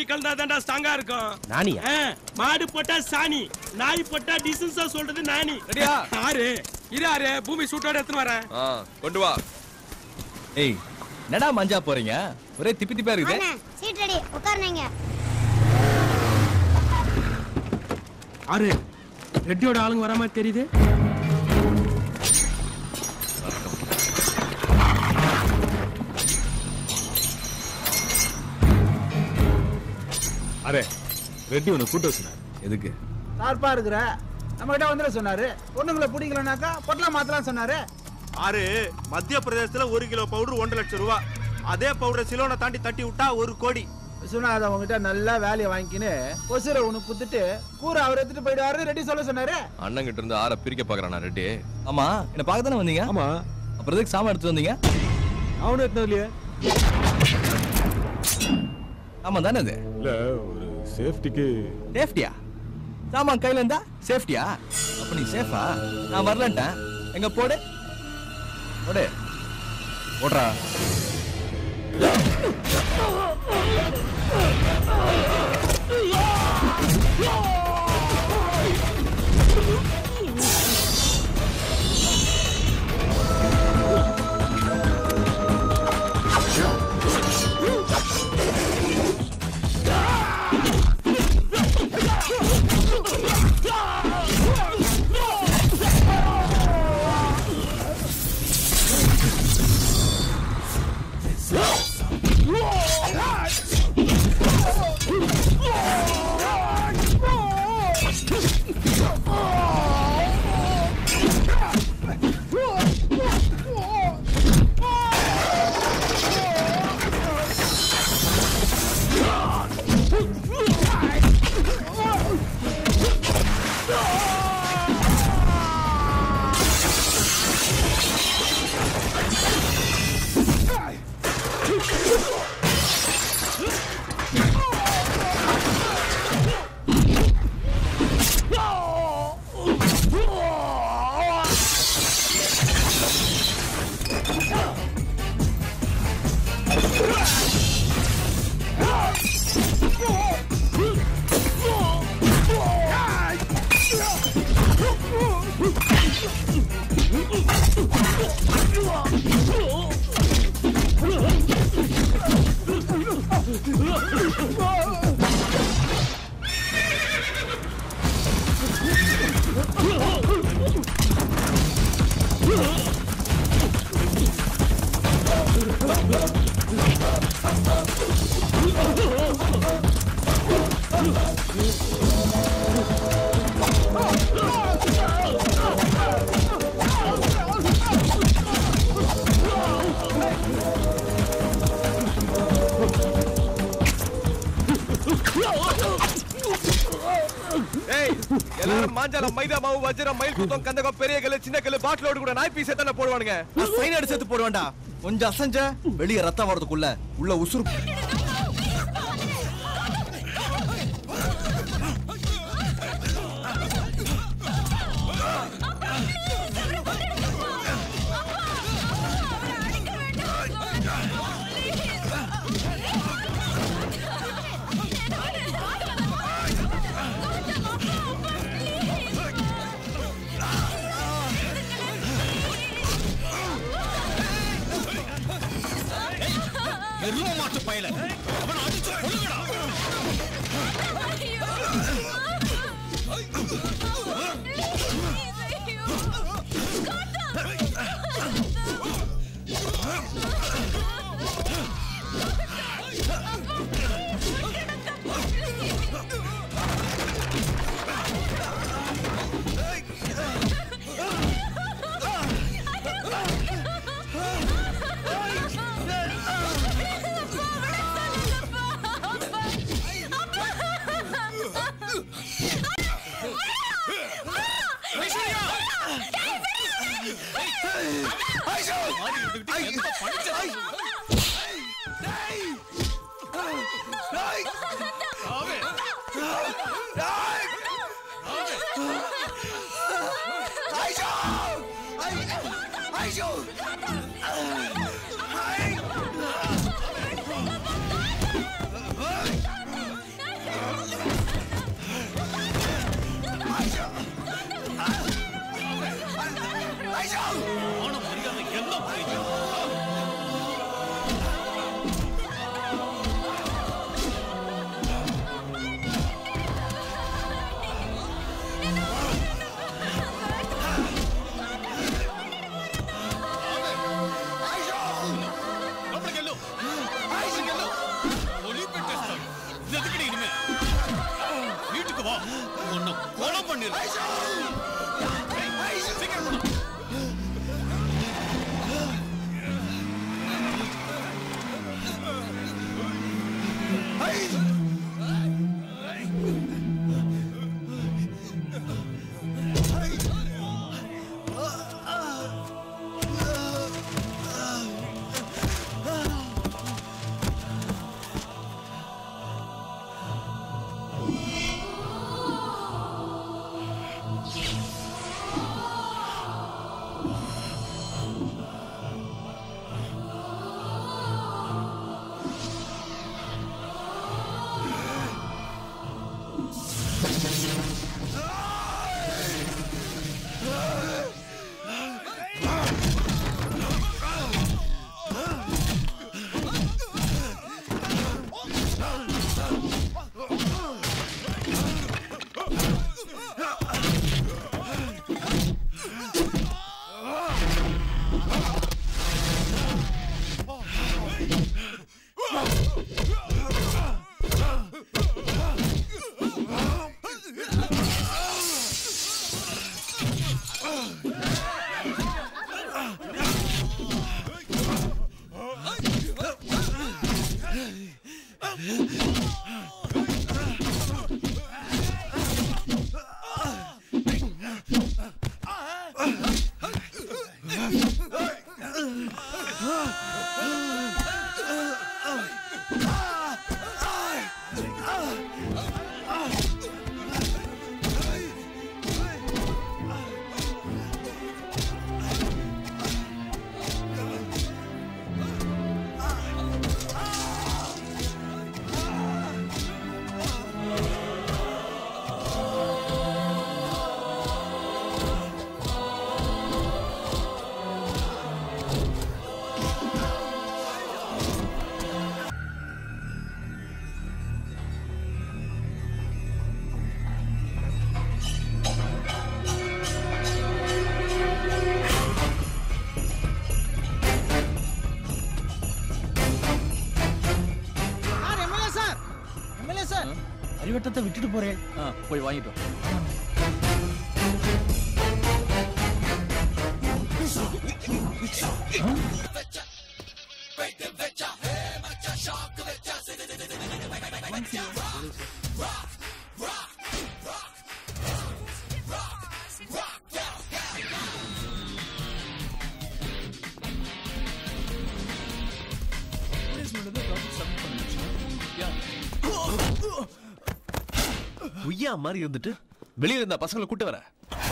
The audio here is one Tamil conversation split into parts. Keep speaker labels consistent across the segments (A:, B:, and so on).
A: கலந்தாதான்டா ஸ்ட்ராங்கா இருக்கும்
B: நானியா?
A: ஆ, மாடு போட்டா சாணி நாய் போட்டா டிசன்ஸா சொல்றது நானி
C: ரெடியா?
A: ஆறு இரு ஆறு பூமி சூட்டோட எடுத்துன்னு வரேன்
C: ஆ கொண்டு வா ஏய் என்னடா மஞ்சா போறீங்க ஒரே திப்பி திப்பா இருக்குது
D: அண்ணா சீட் ரெடி உட்காருங்க
A: ஆறு ரெட்டியோட ஆளுங்க வர மாதிரி தெரியுது
E: அரே ரெட்டி உன்னை கூட்ட சொன்னார்
C: எதுக்கு
F: சார்பா இருக்கிற நம்ம கிட்ட வந்துட சொன்னாரு பொண்ணுங்களை பிடிக்கலனாக்கா பொட்டலாம் மாத்தலாம் சொன்னாரு
G: ஆறு மத்திய பிரதேசத்துல ஒரு கிலோ பவுடர் ஒன்றரை லட்சம் ரூபா அதே பவுடர் சிலோனை தாண்டி தட்டி விட்டா ஒரு கோடி
F: விஸ்வநாத் அவங்ககிட்ட நல்லா வேலையை வாங்கிக்கின்னு கொசுரை ஒன்று குத்துட்டு கூரை அவர் எடுத்துட்டு போயிடுவாரு ரெடி சொல்ல சொன்னாரு
C: அண்ணன் கிட்ட இருந்து ஆற பிரிக்க பாக்குறானா ரெட்டி ஆமா என்ன பார்க்க தானே வந்தீங்க
E: ஆமா
C: அப்புறம் எதுக்கு சாமான் எடுத்து வந்தீங்க
E: அவனு எத்தனை இல்லையே
C: ஆமா தானே இது
E: இல்ல ஒரு சேஃப்டிக்கு
C: சேஃப்டியா சாமான் கையில இருந்தா சேஃப்டியா அப்ப நீ சேஃபா நான் வரலன்ட்டேன் எங்க போடு போடு போடுறா ஏய் எல்லாரும் மாஞ்சால மைதா மாவு வஜ்ரம் மயில் குத்தம் கந்தகம் பெரிய கல்லு சின்ன கல்லு பாட்டிலோடு கூட நாய் பீஸ் தானே போடுவானுங்க சைன் அடிச்சு சேர்த்து போடுவான்டா கொஞ்சம் அசஞ்ச வெளிய ரத்தம் வரதுக்குள்ள உள்ள உசுறு
H: எரும மாட்டு பயல அவன் அடிச்சு கொல்லுங்கடா ஆன மரியாதை எல்லாம் போயிடுச்சு లోపలికి వెళ్ళు లోపలికి వెళ్ళు ఒలి పెట్టేస్తాడు ఎదుగుడి ఇనిమే வீட்டுக்கு வா உன்னை கொலை பண்ணிரு சீக்கிரம் வா.
F: Sir MLA sir MLA sir அறிவட்டத்தை விட்டுட்டு போறேன்
C: ஆ, போய் வாங்கிட்டு வா. உய்யா மாதிரி இருந்துட்டு வெளியில இருந்த பசங்களை கூட்டு வர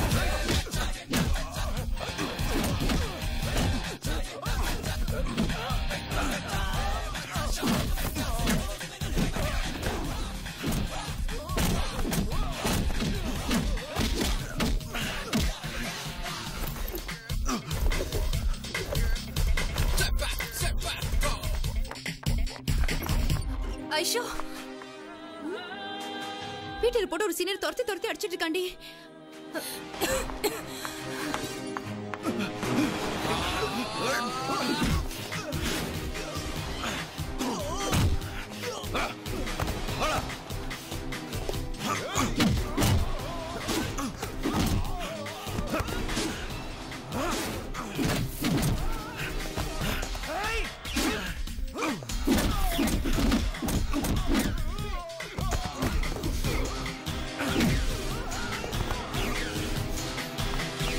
B: ஐஷோ வீட்டில் போட்டு ஒரு சீனியர் துரத்தி துரத்தி அடிச்சிட்டு இருக்காண்டி
C: ஆ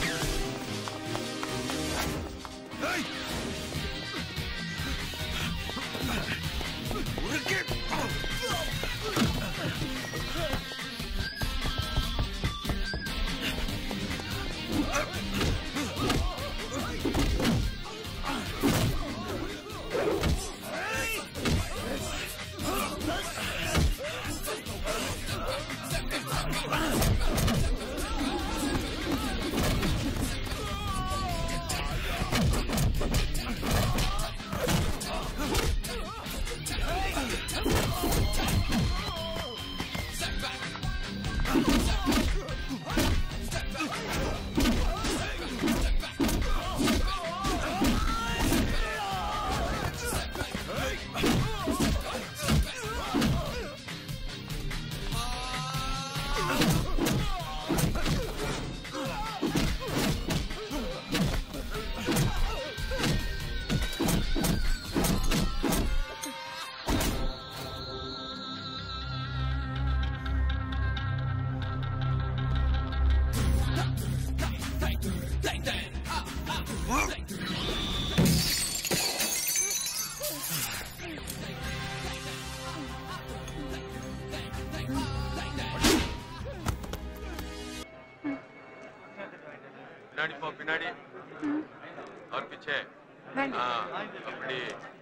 I: और पीछे हाँ அப்படி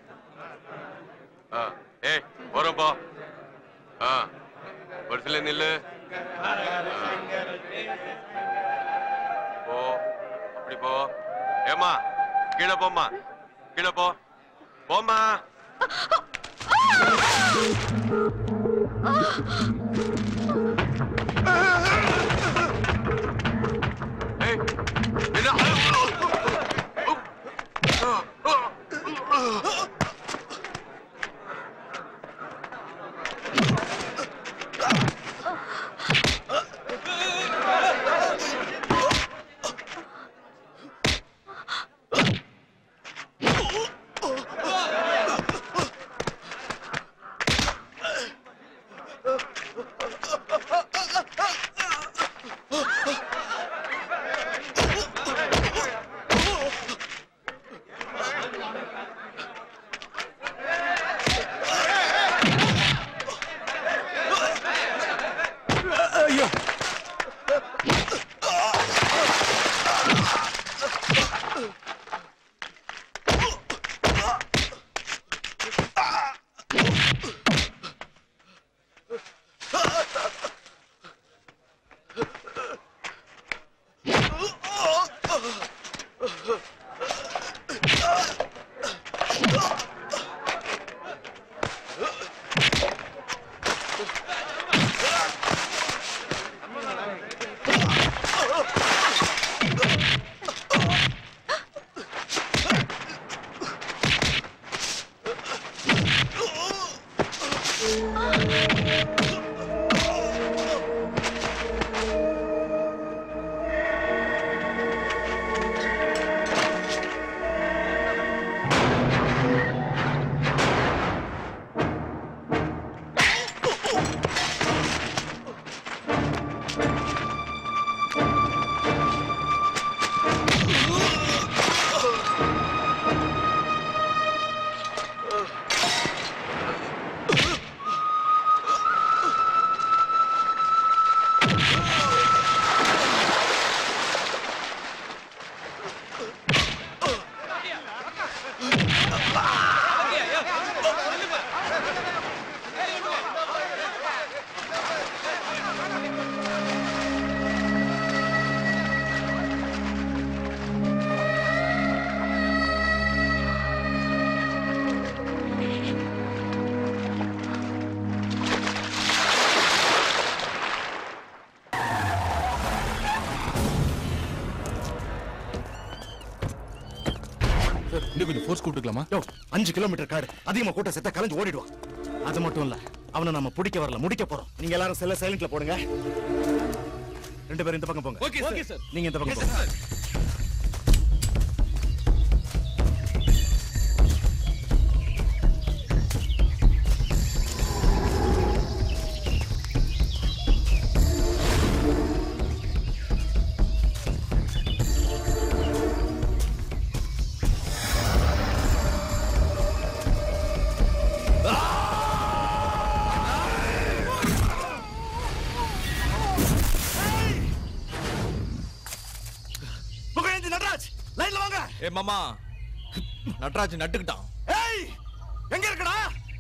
I: ஆ ஏய் போறோம் போ ஆ வரிசையில் நில்லு ஆ. போ அப்படி போ ஏமா கீழே போம்மா கீழே போ போம்மா ஏய் என்ன
H: இன்னும் கொஞ்சம் ஃபோர்ஸ் கூப்பிட்டுக்கலாமா
C: யோ அஞ்சு கிலோமீட்டர் காடு அதிகமா கூட்ட செத்த கலைஞ்சு ஓடிடுவான் அது மட்டும் இல்ல அவனை நம்ம பிடிக்க வரல முடிக்க போறோம் நீங்க எல்லாரும் செல்ல சைலண்ட்ல போடுங்க ரெண்டு பேரும் இந்த பக்கம் போங்க
H: ஓகே ஓகே சார்
C: நீங்க இந்த பக்கம் போங்க புகழேந்தி நடராஜ் லைன்ல வாங்க
H: ஏ மாமா நட்ராஜ் நட்டுக்கிட்டான்
C: ஏய் எங்க இருக்கடா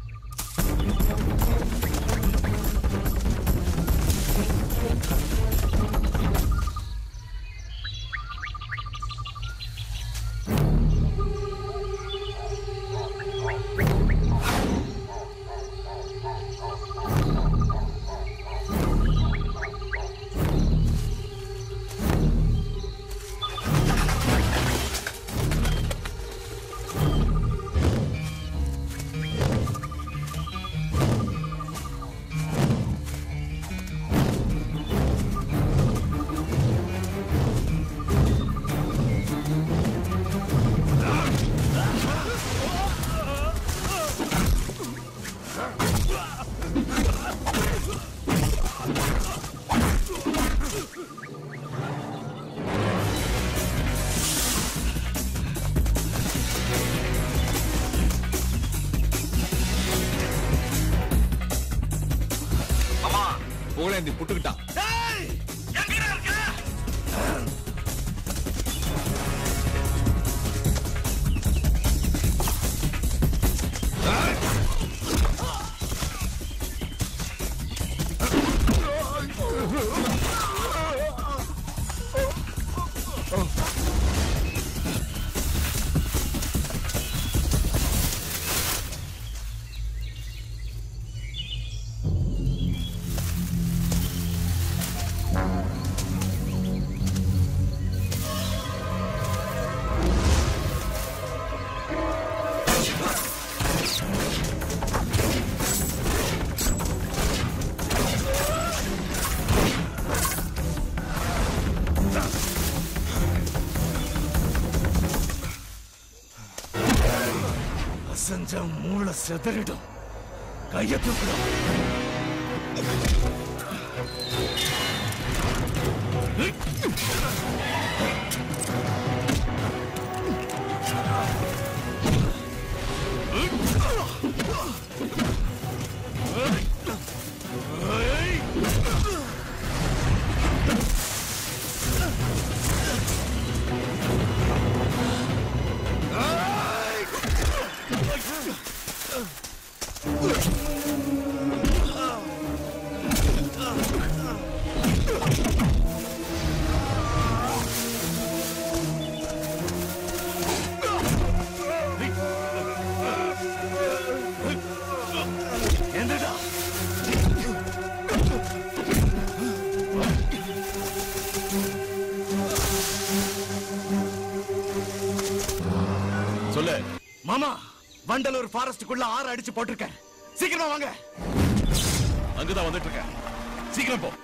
H: புகழேந்தி புட்டுக்கிட்டான்
C: ஏய் எங்கடா இருக்க
H: அசஞ்ச மூளை செதறிடும் கைய தூக்கிடும் என்னடா
E: சொல்லு
H: மாமா வண்டலூர் ஃபாரஸ்டுக்குள்ள ஆறு அடிச்சு போட்டிருக்கேன் சீக்கிரமா வாங்க
E: அங்கதான் வந்துட்டு இருக்கேன் சீக்கிரம் போ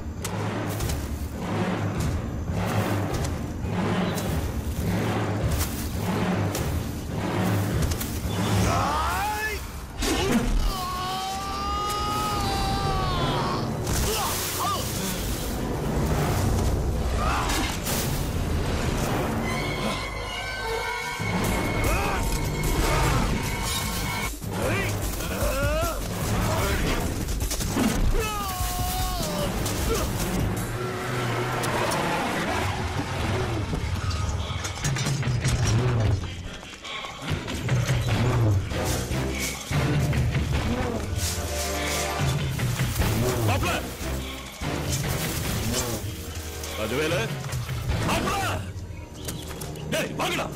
E: மாப்ள அது வேலை மாப்ள டேய் வாங்கடா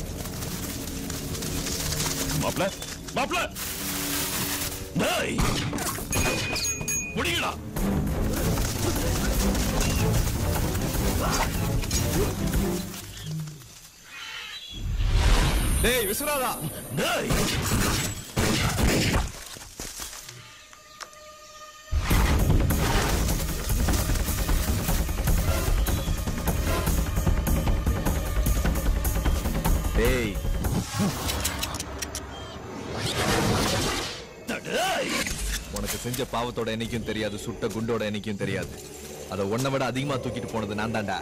E: மாப்ள மாப்ள டேய் முடியடா
C: டேய் விஸ்வநாதா
H: டேய்
C: டேய்
H: டேய்
C: உனக்கு செஞ்ச பாவத்தோட என்னைக்கும் தெரியாது சுட்ட குண்டோட என்னைக்கும் தெரியாது அதை உன்னை விட அதிகமா தூக்கிட்டு போனது நான் தான்டா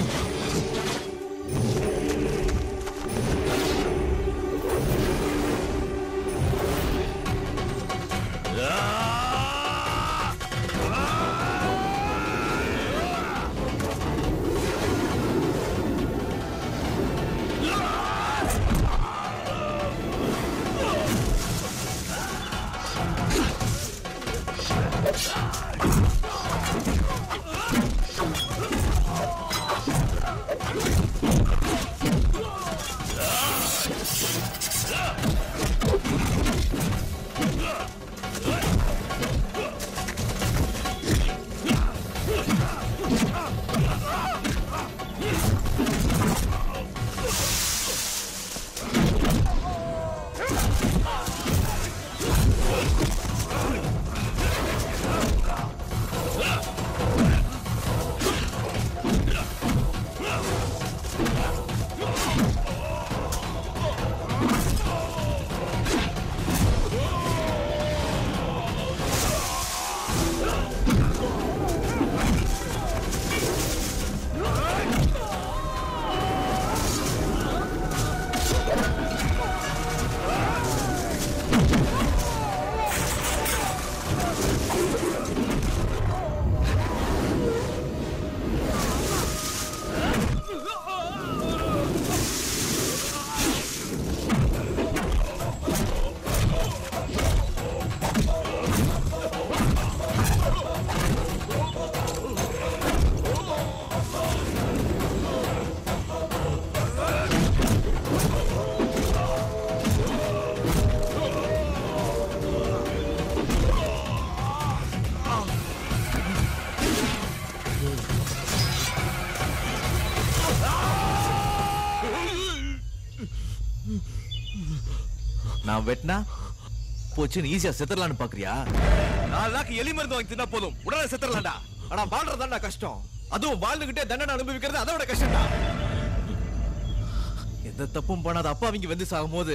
C: நான் வெட்டினா போச்சுன்னு ஈஸியா செத்துடலான்னு பாக்குறியா நாலு நாக்கு எலி மருந்து வாங்கி தின்னா போதும் உடனே செத்துடலாம்டா ஆனா வாழ்றதுதான்டா கஷ்டம் அதுவும் வாழ்ந்துகிட்டே தண்டனை அனுபவிக்கிறது அதோட கஷ்டம்டா எந்த தப்பும் பண்ணாத அப்பா அவங்க வந்து சாகும்போது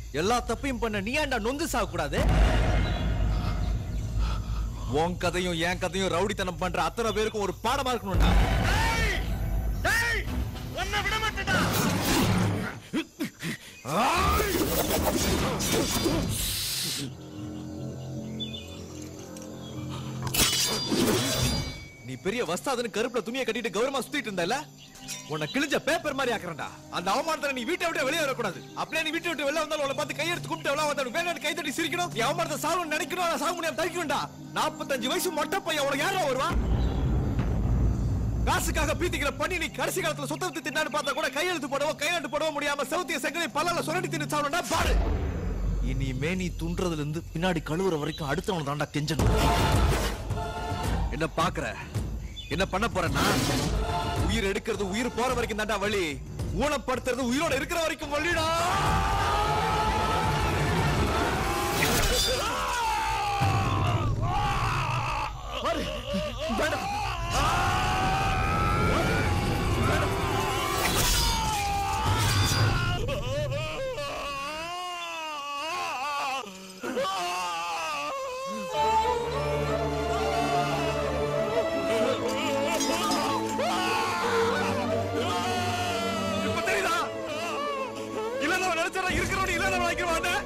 C: எல்லா தப்பையும் பண்ண நீ ஏன்டா நொந்து சாக கூடாது உன் கதையும் என் கதையும் ரவுடித்தனம் பண்ற அத்தனை பேருக்கும் ஒரு பாடமா இருக்கணும்டா நீ பெரிய வஸ்தாதுன்னு கருப்புல துணியை கட்டிட்டு கௌரவமா சுத்திட்டு இருந்தல உன்னை கிழிஞ்ச பேப்பர் மாதிரி ஆக்குறேன்டா அந்த அவமானத்துல நீ வீட்டை விட்டு வெளியே வரக்கூடாது அப்படியே நீ வீட்டை விட்டு வெளியே வந்தாலும் உன்னை பார்த்து கையெடுத்து கும்பிட்டு எவ்வளவு வந்தாலும் வேணும் கை தட்டி சிரிக்கணும் நீ அவமானத்தை சாகணும்னு நினைக்கணும் நான் சாக முடியாம தவிக்கணும்டா நாற்பத்தஞ்சு வயசு மொட்டை பையன் உனக்கு யாரா வருவான் காசுக்காக பீத்திக்கிற பண்ணி நீ கடைசி காலத்துல சுத்தத்தை தின்னான்னு பார்த்தா கூட கையெழுத்து போடவோ கையெழுத்து போடவோ முடியாம சவுத்திய சங்கரை பல்லால சுரண்டி தின்னு சாவணும்டா பாரு இனிமே நீ துன்றதுல இருந்து பின்னாடி கழுவுற வரைக்கும் அடுத்தவன தாண்டா கெஞ்சணும் என்ன பாக்குற என்ன பண்ண போறேன்னா உயிர் எடுக்கிறது உயிர் போற வரைக்கும் தாண்டா வழி ஊனப்படுத்துறது உயிரோட இருக்கிற வரைக்கும் வழிடா பாரு, வேண்டாம். இப்ப தெரியுதா இல்லாதவன் நினைச்சா இருக்கிறவன் இல்லாதவன் வைக்க மாட்டேன்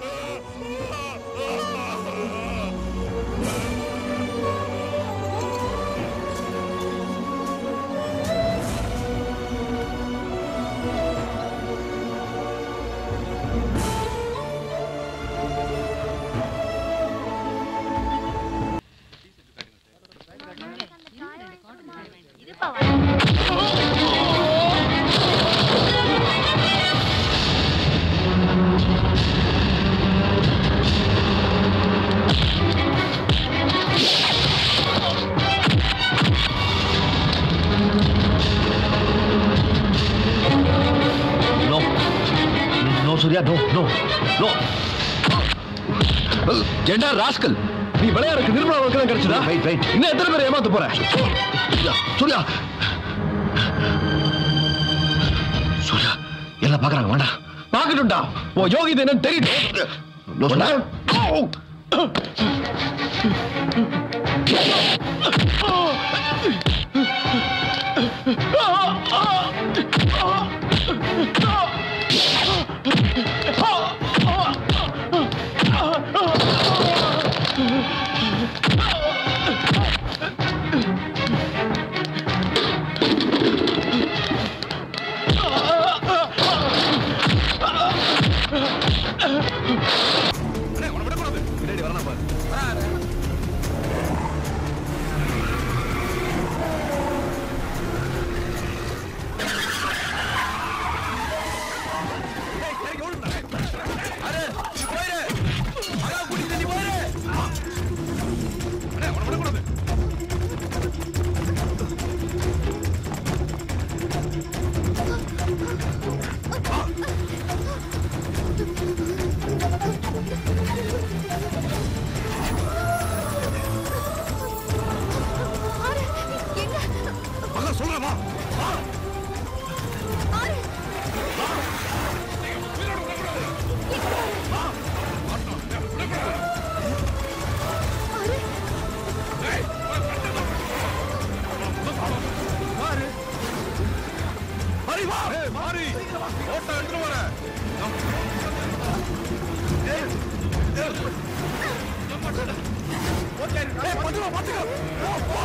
J: no no Suriya no no no ஜெண்டா ராஸ்கல் நீ விளையாடுறதுக்கு நிர்மலா தான் கிடைச்சதா ரைட் ரைட் இன்னும் எத்தனை பேர் ஏமாத்த போற சூர்யா சூர்யா சூர்யா எல்லாம் பாக்குறாங்க வேண்டாம் பாக்கட்டும்டா ஓ யோகி இது என்னன்னு தெரியுது
C: பின்னாடி வரலாம் பாரு ஏய், இறங்கி ஓடுடா. அரு, நீ போயிரு. அக்கா, கூட்டிட்டு நீ போயிரு. அண்ணே, உன்னை விடக்கூடாது. அதான் சொல்றேன், வா. வா. மாறு. மாறி வா. மாறி. ஓட்டை எடுத்துட்டு வரேன். ஏய், ஏய். ஓகே, ஏய், பாத்துக்கோ, பாத்துக்கோ. போ, போ.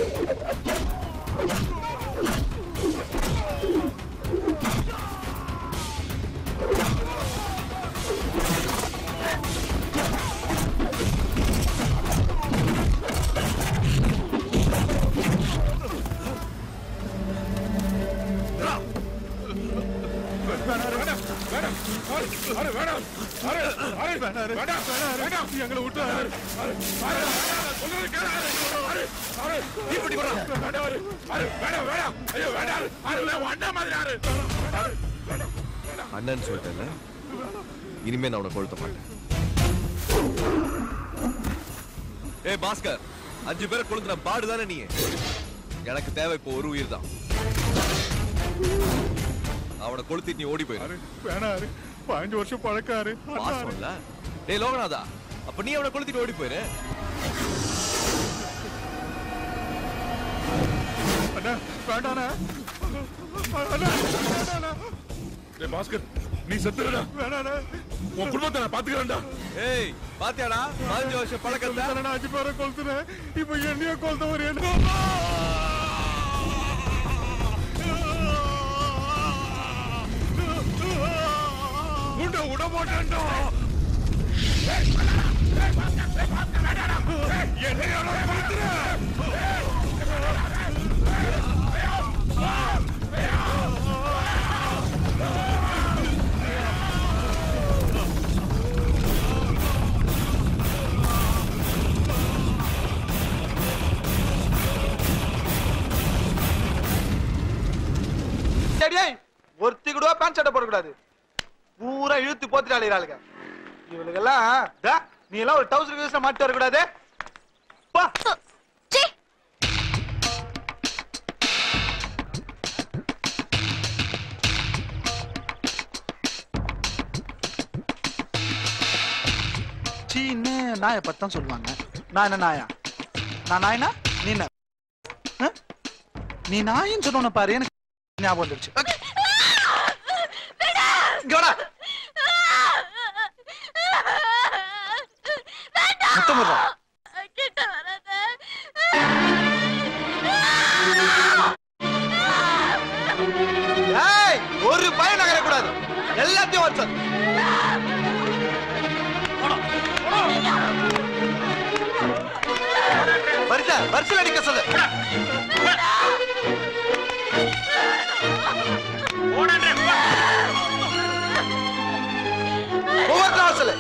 E: எங்களை விட்டு
C: அண்ணன் சொல்லிட்டேன்ல இனிமே நான் உன்னை கொளுத்த மாட்டேன் ஏய் பாஸ்கர் அஞ்சு பேரை கொளுத்துன பாடு தானே நீ எனக்கு தேவை இப்போ ஒரு உயிர் தான் அவனை கொளுத்திட்டு நீ ஓடி போயிரு
E: வேணாரு பதினஞ்சு வருஷம் பழக்காரு
C: பாசம்ல டேய் லோகநாதா அப்ப நீ அவனை கொளுத்திட்டு ஓடி போயிரு
E: அண்ணா வேண்டாண்ணா அண்ணா, வேண்டாண்ணா. டேய் பாஸ்கர் நீ செத்துடா வேணாண்ணா உன் குடும்பத்தை நான் பாத்துக்கிறேன்டா
C: ஏய் பாத்தியாடா பதினஞ்சு வருஷம் பழக்கத்தை
E: நான் அஞ்சு பேரை கொளுத்துனேன் இப்ப என்னைய கொளுத்த ஒரு என்ன உண்ட விட மாட்டேன்டா என்னையோட
F: டேய் ஒருத்தி கூட பேண்ட் சட்டை போடக்கூடாது பூரா இழுத்து போத்துட்டு அலைகிறாளுங்க இவளுக்கெல்லாம் டா, நீ எல்லாம் ஒரு டவுசர் கியூஸ்ல மாட்டு வரக்கூடாது பா சீன்னு நாயை பத்தி தான் சொல்லுவாங்க நான் என்ன நாயா நான் நாயனா நீ என்ன ஆ? நீ நாயின்னு சொன்ன பாரு எனக்கு ஞாபகம் வந்துருச்சு இங்க வாடா. முத்தம் விடுறா. ஏய், ஒரு பயம் நகரக்கூடாது எல்லாத்தையும் வச்சு வரிசை வரிசையில் அடிக்க சொல்லு ஒவ்வொருத்தரும் வர சொல்லு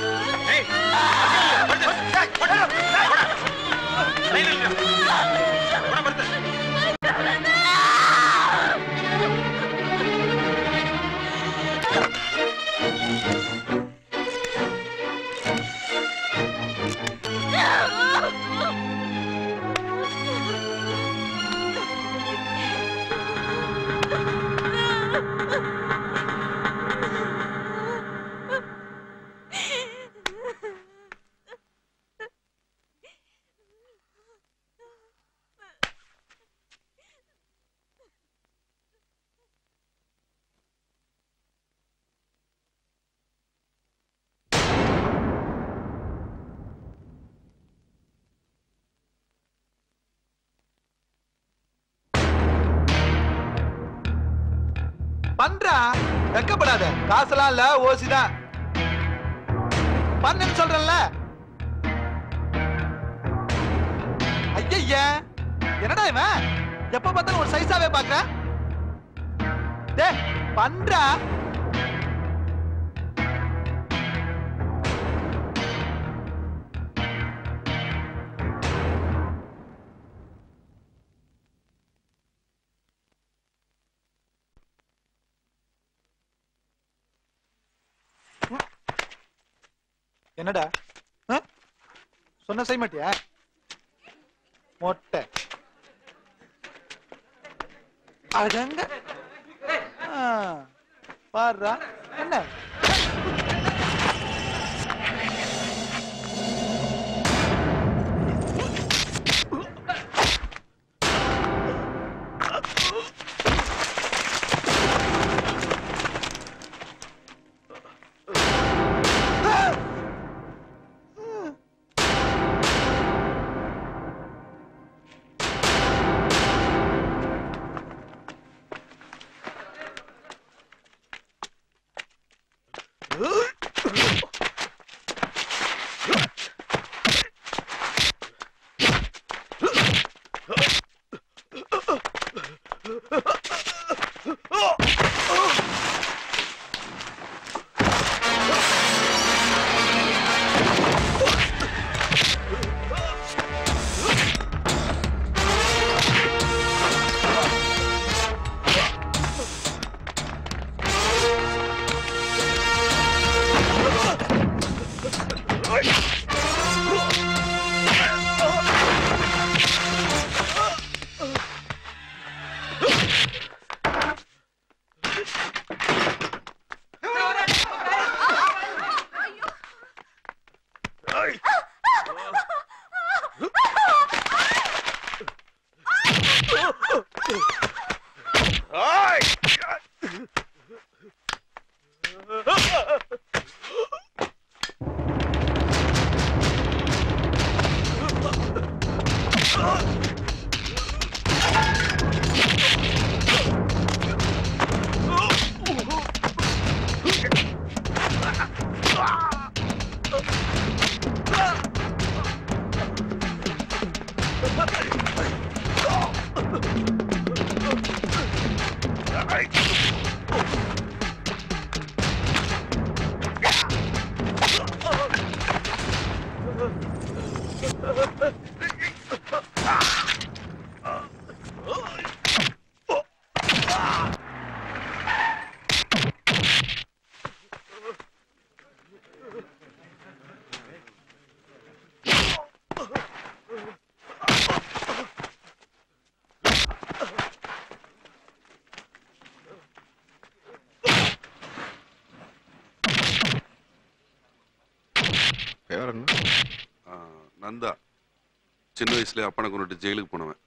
F: பண்றா வெக்கப்படாத காசெல்லாம் இல்ல ஓசிதான் பண்ணுன்னு சொல்றேன்ல ஐயய்ய என்னடா இவன் எப்ப பார்த்தாலும் ஒரு சைஸாவே பாக்குற டே பண்றா என்னடா ஆ? சொன்ன செய்ய மாட்டியா மொட்டை அடங்க ஆ, பாருடா என்ன
E: பேர் என்ன ஆ, நந்தா சின்ன வயசுல அப்பனை கொண்டுட்டு ஜெயிலுக்கு போனவன்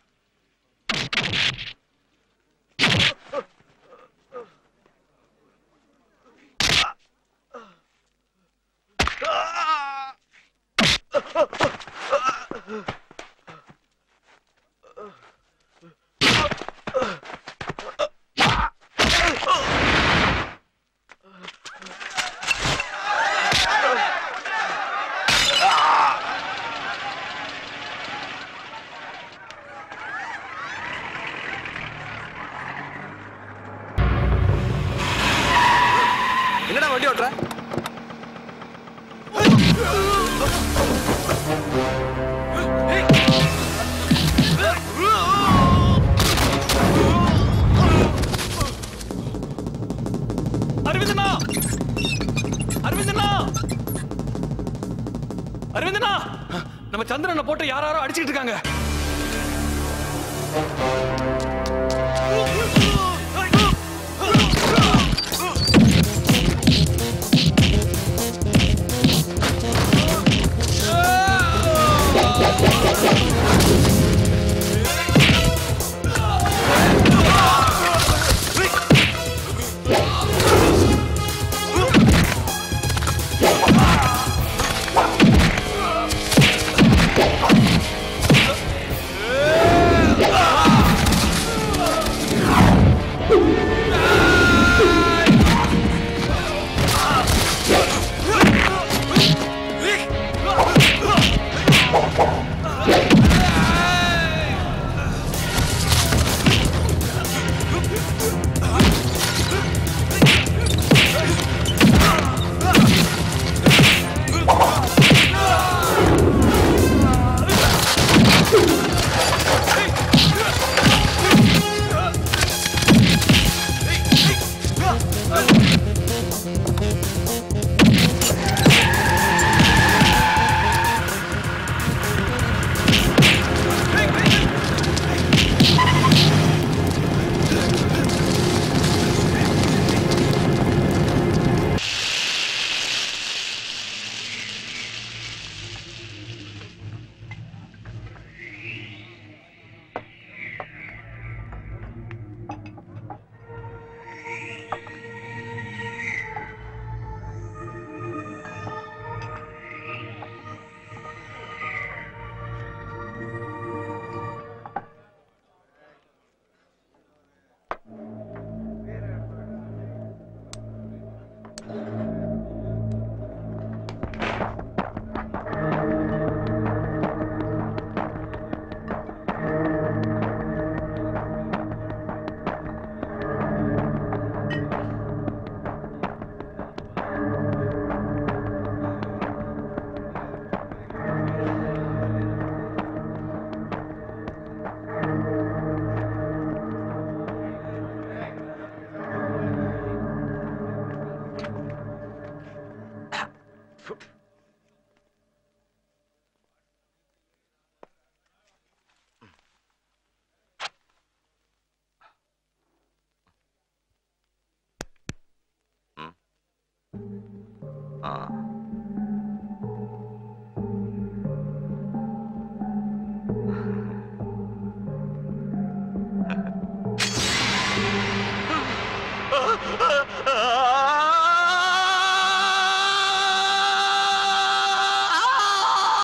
C: என்னடா வண்டி ஓட்டுற
K: அரவிந்தனா அரவிந்தனா அரவிந்தனா நம்ம சந்திரனை போட்டு யாராரோ அடிச்சுக்கிட்டு இருக்காங்க
E: ஆ